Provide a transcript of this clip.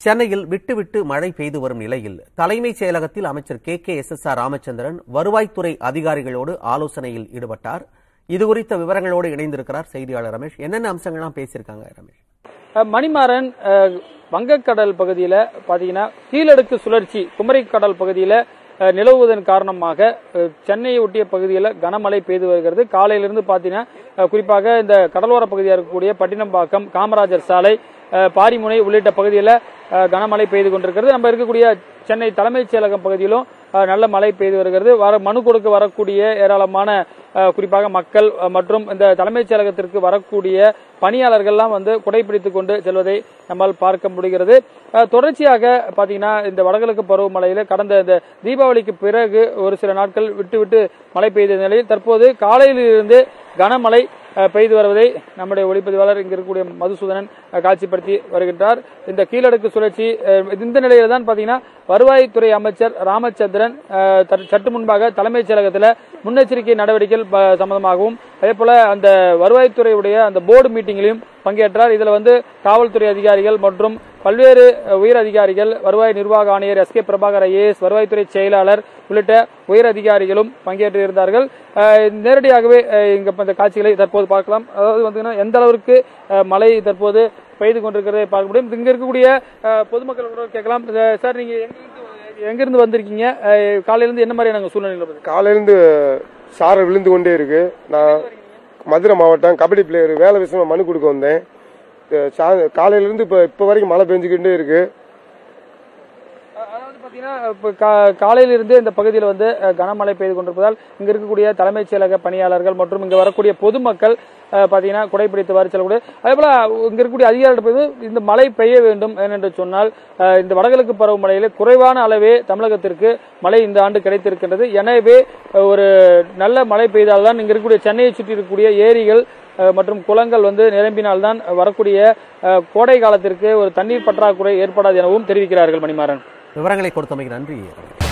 சென்னையில் விட்டுவிட்டு மழை பெய்து வரும் நிலையில் தலைமைச் செயலகத்தில் அமைச்சர் K K S S R Ramachandran வருவாய்த்துறை அதிகாரிகளோடு ஆலோசனையில் ஈடுபட்டார் இதுகுறித்த விவரங்களோடு இணைந்திருக்கிறார் செய்தியாளர் ரமேஷ் என்னென்ன அம்சங்கள்லாம் பேசியிருக்காங்க ரமேஷ் அஹ் மணிமாறன் அஹ், வங்கக்கடல் பகுதியில் பார்த்தீங்கன்னா கீழடுக்கு சுழற்சி குமரிக்கடல் பகுதியில் அஹ், நிலவுவதன் காரணமாக அஹ், சென்னையை ஒட்டிய பகுதியில் கனமழை பெய்து வருகிறது காலையிலிருந்து பார்த்தீங்கன்னா அஹ், குறிப்பாக இந்த கடலோர பகுதியாக இருக்கக்கூடிய பட்டினம்பாக்கம் காமராஜர் சாலை அஹ், பாரிமுனை உள்ளிட்ட பகுதியில் அஹ், கனமழை பெய்து கொண்டிருக்கிறது நம்ம இருக்கக்கூடிய சென்னை தலைமைச் செயலகம் பகுதியிலும் அஹ், நல்ல மழை பெய்து வருகிறது வர மனு கொடுக்க வரக்கூடிய ஏராளமான அஹ், குறிப்பாக மக்கள் அஹ், மற்றும் இந்த தலைமைச் செயலகத்திற்கு வரக்கூடிய பணியாளர்கள்லாம் வந்து குடைப்பிடித்துக் கொண்டு செல்வதை நம்மால் பார்க்க முடிகிறது அஹ், தொடர்ச்சியாக பாத்தீங்கன்னா இந்த வடகிழக்கு பருவமழையில கடந்த இந்த தீபாவளிக்கு பிறகு ஒரு சில நாட்கள் விட்டு விட்டு மழை பெய்த நிலையில் தற்போது காலையிலிருந்து கனமழை அஹ், பெய்து வருவதை நம்முடைய ஒளிப்பதிவாளர் இங்க இருக்கக்கூடிய மதுசூதனன் அஹ், காட்சிப்படுத்தி வருகின்றார் இந்த கீழடுக்கு சுழற்சி அஹ், இந்த நிலையில தான் பாத்தீங்கன்னா வருவாய்த்துறை அமைச்சர் ராமச்சந்திரன் அஹ், தற்- சற்று முன்பாக தலைமைச் செயலகத்தில் முன்னெச்சரிக்கை நடவடிக்கைகள் ப- சம்பந்தமாகவும் அதே போல அந்த வருவாய்த்துறையுடைய அந்த போர்டு மீட்டிங்கிலும் பங்கேற்றார் இதுல வந்து காவல்துறை அதிகாரிகள் மற்றும் பல்வேறு அஹ், உயர் அதிகாரிகள் வருவாய் நிர்வாக ஆணையர் எஸ் கே பிரபாகர் ஐஏஎஸ் வருவாய்த்துறை செயலாளர் உள்ளிட்ட உயர் அதிகாரிகளும் பங்கேற்று இருந்தார்கள் அஹ், நேரடியாகவே அஹ், இங்க இப்ப இந்த காட்சிகளை தற்போது பார்க்கலாம் அதாவது வந்து எந்த அளவிற்கு அஹ், மழை தற்போது பெய்து கொண்டிருக்கிறதை பார்க்க முடியும் இங்க இருக்கக்கூடிய அஹ், பொதுமக்கள் கூட கேட்கலாம் அஹ், சார் நீங்க எங்கிருந்து எங்கிருந்து வந்திருக்கீங்க அஹ், காலையில இருந்து என்ன மாதிரியான சூழ்நிலை காலையிலேருந்து சாரை விழுந்து கொண்டே இருக்கு நான் மதுரை மாவட்டம் கபடி பிளேயர் வேலை விஷயமா மனு கொடுக்க வந்தேன் அஹ் சா- காலையிலேருந்து இப்போ இப்போ வரைக்கும் மழை பெஞ்சுக்கிட்டே இருக்கு அதாவது பாத்தீங்கன்னா இப்ப கா- காலையிலிருந்து இந்த பகுதியில் வந்து அஹ், கனமழை பெய்து கொண்டிருப்பதால் இங்க இருக்கக்கூடிய தலைமைச் செயலக பணியாளர்கள் மற்றும் இங்க வரக்கூடிய பொதுமக்கள் அஹ், பாத்தீங்கன்னா குடைப்பிடித்து வர செல்லக்கூடிய அதே போல இங்க இருக்கக்கூடிய அதிகாரிகள் போது இந்த மழை பெய்ய வேண்டும் ஏனென்று சொன்னால் அஹ், இந்த வடகிழக்கு பருவமழையில குறைவான அளவே தமிழகத்திற்கு மழை இந்த ஆண்டு கிடைத்திருக்கின்றது எனவே அஹ், ஒரு நல்ல மழை பெய்தால்தான் இங்க இருக்கக்கூடிய சென்னையை சுற்றி இருக்கக்கூடிய ஏரிகள் அஹ், மற்றும் குளங்கள் வந்து நிரம்பினால்தான் வரக்கூடிய அஹ், கோடை காலத்திற்கு ஒரு தண்ணீர் பற்றாக்குறை ஏற்படாது எனவும் தெரிவிக்கிறார்கள் மணிமாறன் விவரங்களை கொடுத்தமைக்கு நன்றி ரமேஷ்